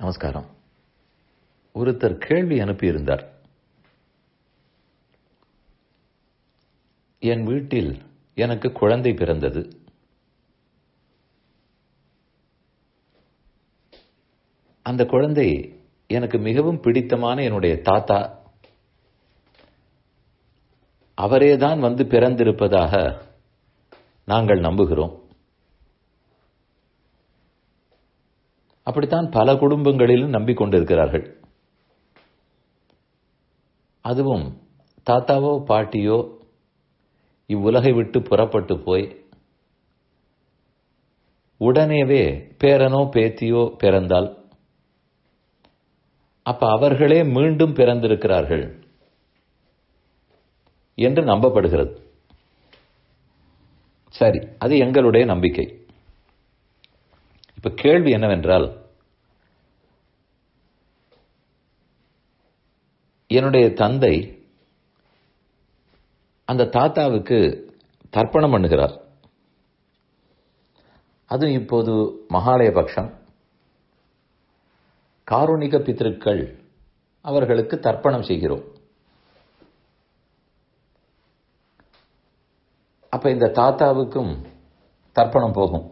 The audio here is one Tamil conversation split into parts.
நமஸ்காரம் ஒருத்தர் கேள்வி அனுப்பியிருந்தார் என் வீட்டில் எனக்கு குழந்தை பிறந்தது அந்த குழந்தை எனக்கு மிகவும் பிடித்தமான என்னுடைய தாத்தா அவரேதான் வந்து பிறந்திருப்பதாக நாங்கள் நம்புகிறோம் அப்படித்தான் பல குடும்பங்களிலும் நம்பிக்கொண்டிருக்கிறார்கள் அதுவும் தாத்தாவோ பாட்டியோ இவ்வுலகை விட்டு புறப்பட்டு போய் உடனேவே பேரனோ பேத்தியோ பிறந்தால் அப்ப அவர்களே மீண்டும் பிறந்திருக்கிறார்கள் என்று நம்பப்படுகிறது சரி அது எங்களுடைய நம்பிக்கை இப்ப கேள்வி என்னவென்றால் என்னுடைய தந்தை அந்த தாத்தாவுக்கு தர்ப்பணம் பண்ணுகிறார் அதுவும் இப்போது மகாலய பட்சம் காரூணிக பித்திருக்கள் அவர்களுக்கு தர்ப்பணம் செய்கிறோம் அப்ப இந்த தாத்தாவுக்கும் தர்ப்பணம் போகும்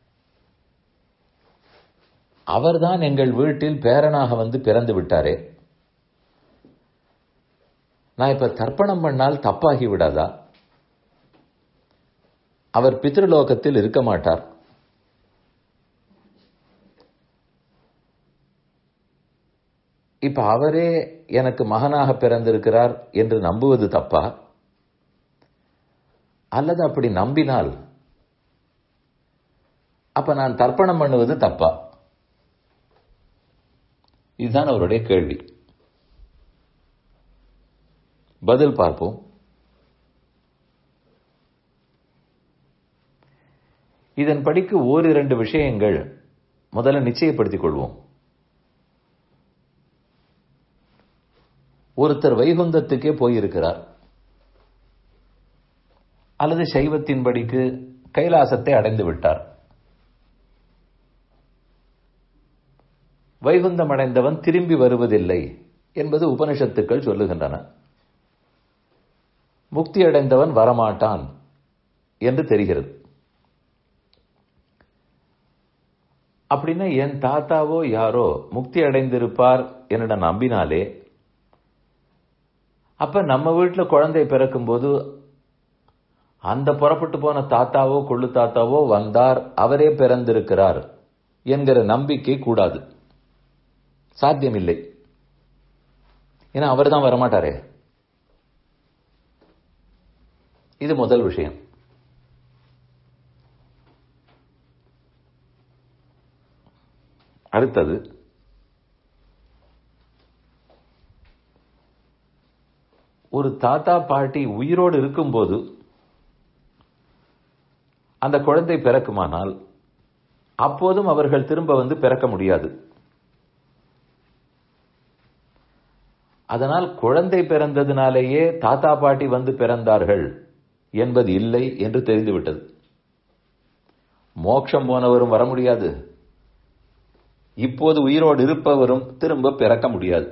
அவர்தான் எங்கள் வீட்டில் பேரனாக வந்து பிறந்து விட்டாரே நான் இப்ப தர்ப்பணம் பண்ணால் தப்பாகி விடாதா அவர் பித்ருலோகத்தில் இருக்க மாட்டார் இப்ப அவரே எனக்கு மகனாக பிறந்திருக்கிறார் என்று நம்புவது தப்பா அல்லது அப்படி நம்பினால் அப்ப நான் தர்ப்பணம் பண்ணுவது தப்பா இதுதான் அவருடைய கேள்வி பதில் பார்ப்போம் இதன் படிக்கு ஓரிரண்டு விஷயங்கள் முதல்ல நிச்சயப்படுத்திக் கொள்வோம் ஒருத்தர் வைகுந்தத்துக்கே போயிருக்கிறார் அல்லது சைவத்தின்படிக்கு கைலாசத்தை அடைந்து விட்டார் வைகுந்தம் அடைந்தவன் திரும்பி வருவதில்லை என்பது உபனிஷத்துக்கள் சொல்லுகின்றன முக்தி அடைந்தவன் வரமாட்டான் என்று தெரிகிறது அப்படின்னா என் தாத்தாவோ யாரோ முக்தி அடைந்திருப்பார் என்னிடம் நம்பினாலே அப்ப நம்ம வீட்டில் குழந்தை பிறக்கும் போது அந்த புறப்பட்டு போன தாத்தாவோ கொள்ளு தாத்தாவோ வந்தார் அவரே பிறந்திருக்கிறார் என்கிற நம்பிக்கை கூடாது சாத்தியமில்லை ஏன்னா அவர் தான் வரமாட்டாரே இது முதல் விஷயம் அடுத்தது ஒரு தாத்தா பாட்டி உயிரோடு இருக்கும்போது அந்த குழந்தை பிறக்குமானால் அப்போதும் அவர்கள் திரும்ப வந்து பிறக்க முடியாது அதனால் குழந்தை பிறந்ததினாலேயே தாத்தா பாட்டி வந்து பிறந்தார்கள் என்பது இல்லை என்று தெரிந்துவிட்டது மோட்சம் போனவரும் வர முடியாது இப்போது உயிரோடு இருப்பவரும் திரும்ப பிறக்க முடியாது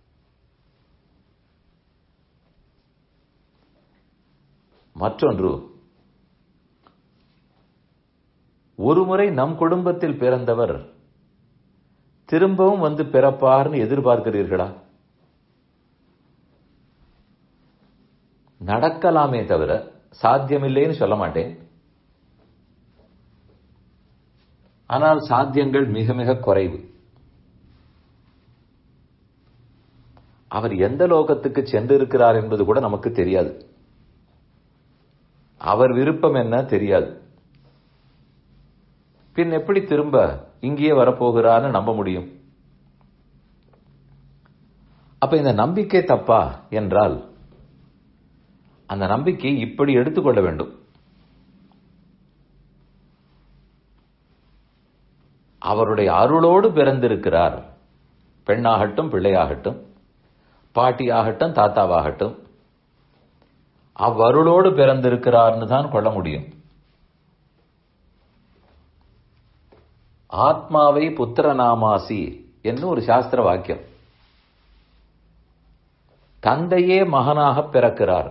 மற்றொன்று ஒருமுறை நம் குடும்பத்தில் பிறந்தவர் திரும்பவும் வந்து பிறப்பார்னு எதிர்பார்க்கிறீர்களா நடக்கலாமே தவிர சாத்தியமில்லைன்னு சொல்ல மாட்டேன் ஆனால் சாத்தியங்கள் மிக மிக குறைவு அவர் எந்த லோகத்துக்கு சென்றிருக்கிறார் என்பது கூட நமக்கு தெரியாது அவர் விருப்பம் என்ன தெரியாது பின் எப்படி திரும்ப இங்கேயே வரப்போகிறார்னு நம்ப முடியும் அப்ப இந்த நம்பிக்கை தப்பா என்றால் அந்த நம்பிக்கை இப்படி எடுத்துக்கொள்ள வேண்டும் அவருடைய அருளோடு பிறந்திருக்கிறார் பெண்ணாகட்டும் பிள்ளையாகட்டும் பாட்டியாகட்டும் தாத்தாவாகட்டும் அவ்வருளோடு பிறந்திருக்கிறார்னு தான் கொள்ள முடியும் ஆத்மாவை புத்திரநாமாசி என்று ஒரு சாஸ்திர வாக்கியம் தந்தையே மகனாக பிறக்கிறார்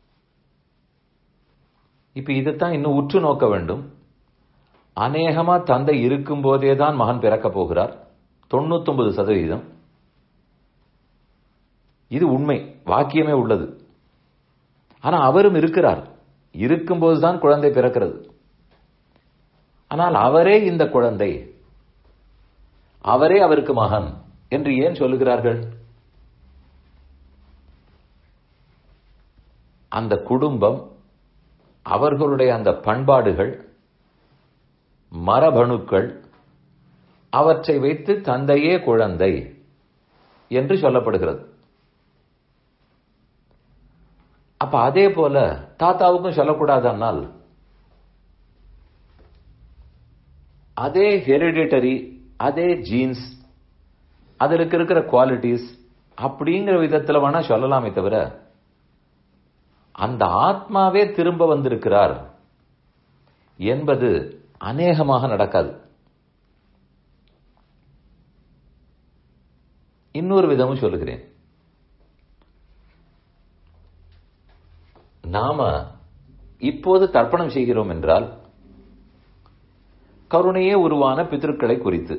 இப்ப இதைத்தான் இன்னும் உற்று நோக்க வேண்டும் அநேகமா தந்தை இருக்கும் போதே தான் மகன் பிறக்க போகிறார் தொண்ணூத்தொன்பது சதவீதம் இது உண்மை வாக்கியமே உள்ளது ஆனா அவரும் இருக்கிறார் இருக்கும்போதுதான் குழந்தை பிறக்கிறது ஆனால் அவரே இந்த குழந்தை அவரே அவருக்கு மகன் என்று ஏன் சொல்லுகிறார்கள் அந்த குடும்பம் அவர்களுடைய அந்த பண்பாடுகள் மரபணுக்கள் அவற்றை வைத்து தந்தையே குழந்தை என்று சொல்லப்படுகிறது அப்ப அதே போல தாத்தாவுக்கும் சொல்லக்கூடாதனால் அதே ஹெரிடிட்டரி அதே ஜீன்ஸ் அதற்கு இருக்கிற குவாலிட்டிஸ் அப்படிங்கிற விதத்துல வேணா சொல்லலாமே தவிர அந்த ஆத்மாவே திரும்ப வந்திருக்கிறார் என்பது அநேகமாக நடக்காது இன்னொரு விதமும் சொல்லுகிறேன் நாம இப்போது தர்ப்பணம் செய்கிறோம் என்றால் கருணையே உருவான பித்திருக்களை குறித்து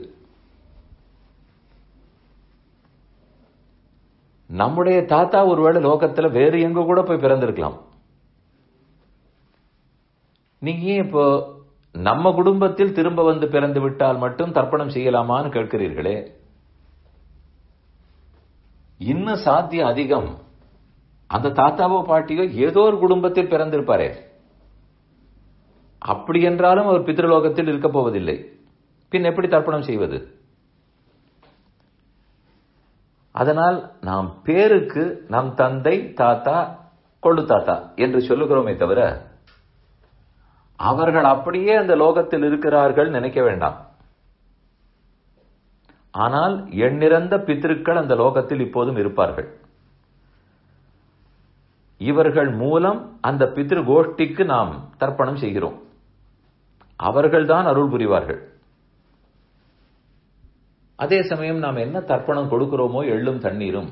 நம்முடைய தாத்தா ஒருவேளை லோகத்துல வேறு எங்க கூட போய் பிறந்திருக்கலாம் நீங்க ஏன் இப்போ நம்ம குடும்பத்தில் திரும்ப வந்து பிறந்து விட்டால் மட்டும் தர்ப்பணம் செய்யலாமான்னு கேட்கிறீர்களே இன்னும் சாத்தியம் அதிகம் அந்த தாத்தாவோ பாட்டியோ ஏதோ ஒரு குடும்பத்தில் பிறந்திருப்பாரே அப்படி என்றாலும் அவர் பித்ருலோகத்தில் இருக்க போவதில்லை பின் எப்படி தர்ப்பணம் செய்வது அதனால் நாம் பேருக்கு நம் தந்தை தாத்தா கொள்ளு தாத்தா என்று சொல்லுகிறோமே தவிர அவர்கள் அப்படியே அந்த லோகத்தில் இருக்கிறார்கள் நினைக்க வேண்டாம் ஆனால் எண்ணிறந்த பித்திருக்கள் அந்த லோகத்தில் இப்போதும் இருப்பார்கள் இவர்கள் மூலம் அந்த பித்ரு கோஷ்டிக்கு நாம் தர்ப்பணம் செய்கிறோம் அவர்கள்தான் அருள் புரிவார்கள் அதே சமயம் நாம் என்ன தர்ப்பணம் கொடுக்கிறோமோ எள்ளும் தண்ணீரும்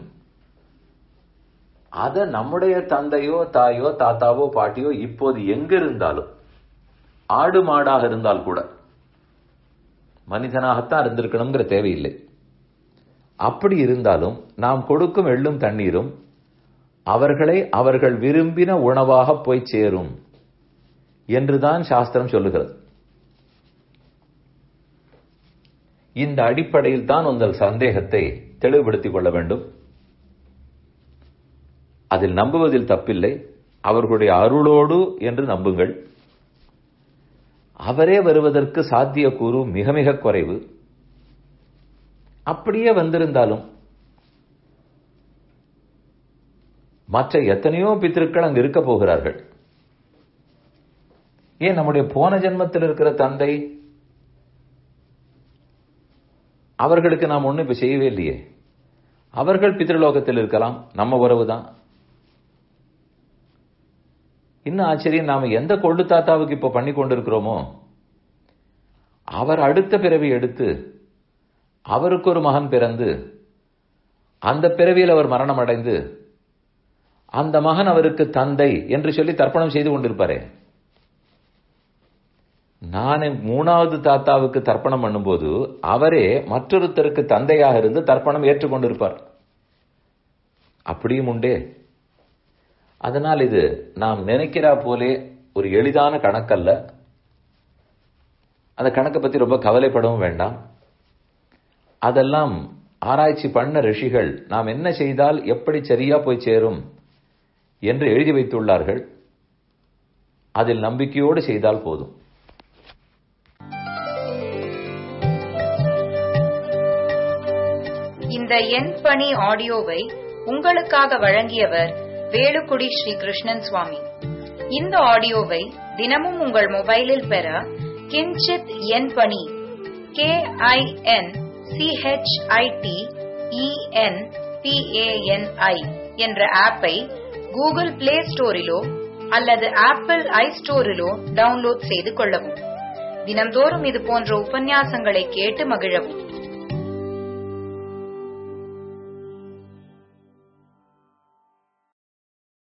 அத நம்முடைய தந்தையோ தாயோ தாத்தாவோ பாட்டியோ இப்போது எங்க இருந்தாலும் ஆடு மாடாக இருந்தால் கூட மனிதனாகத்தான் இருந்திருக்கணுங்கிற தேவையில்லை அப்படி இருந்தாலும் நாம் கொடுக்கும் எள்ளும் தண்ணீரும் அவர்களை அவர்கள் விரும்பின உணவாக போய் சேரும் என்றுதான் சாஸ்திரம் சொல்லுகிறது இந்த அடிப்படையில் தான் உங்கள் சந்தேகத்தை தெளிவுபடுத்திக் கொள்ள வேண்டும் அதில் நம்புவதில் தப்பில்லை அவர்களுடைய அருளோடு என்று நம்புங்கள் அவரே வருவதற்கு சாத்தியக்கூறு மிக மிக குறைவு அப்படியே வந்திருந்தாலும் மற்ற எத்தனையோ பித்திருக்கள் அங்கு இருக்க போகிறார்கள் ஏன் நம்முடைய போன ஜென்மத்தில் இருக்கிற தந்தை அவர்களுக்கு நாம் ஒண்ணு இப்ப செய்யவே இல்லையே அவர்கள் பித்ருலோகத்தில் இருக்கலாம் நம்ம உறவு தான் இன்னும் ஆச்சரியம் நாம எந்த கொள்ளு தாத்தாவுக்கு இப்ப பண்ணி கொண்டிருக்கிறோமோ அவர் அடுத்த பிறவி எடுத்து அவருக்கு ஒரு மகன் பிறந்து அந்த பிறவியில் அவர் மரணம் அடைந்து அந்த மகன் அவருக்கு தந்தை என்று சொல்லி தர்ப்பணம் செய்து கொண்டிருப்பாரே நான் மூணாவது தாத்தாவுக்கு தர்ப்பணம் பண்ணும்போது அவரே மற்றொருத்தருக்கு தந்தையாக இருந்து தர்ப்பணம் ஏற்றுக்கொண்டிருப்பார் அப்படியும் உண்டே அதனால் இது நாம் நினைக்கிறா போலே ஒரு எளிதான கணக்கல்ல அந்த கணக்கை பத்தி ரொம்ப கவலைப்படவும் வேண்டாம் அதெல்லாம் ஆராய்ச்சி பண்ண ரிஷிகள் நாம் என்ன செய்தால் எப்படி சரியா போய் சேரும் என்று எழுதி வைத்துள்ளார்கள் அதில் நம்பிக்கையோடு செய்தால் போதும் இந்த எண் பணி ஆடியோவை உங்களுக்காக வழங்கியவர் வேலுக்குடி ஸ்ரீ கிருஷ்ணன் சுவாமி இந்த ஆடியோவை தினமும் உங்கள் மொபைலில் பெற கிஞ்சித் எண் பணி கே ஐ என் சிஹெச்ஐடி இஎன் பிஏஎன்ஐ என்ற ஆப்பை கூகுள் பிளே ஸ்டோரிலோ அல்லது ஆப்பிள் ஐ ஸ்டோரிலோ டவுன்லோட் செய்து கொள்ளவும் தினம்தோறும் இது போன்ற உபன்யாசங்களை கேட்டு மகிழவும்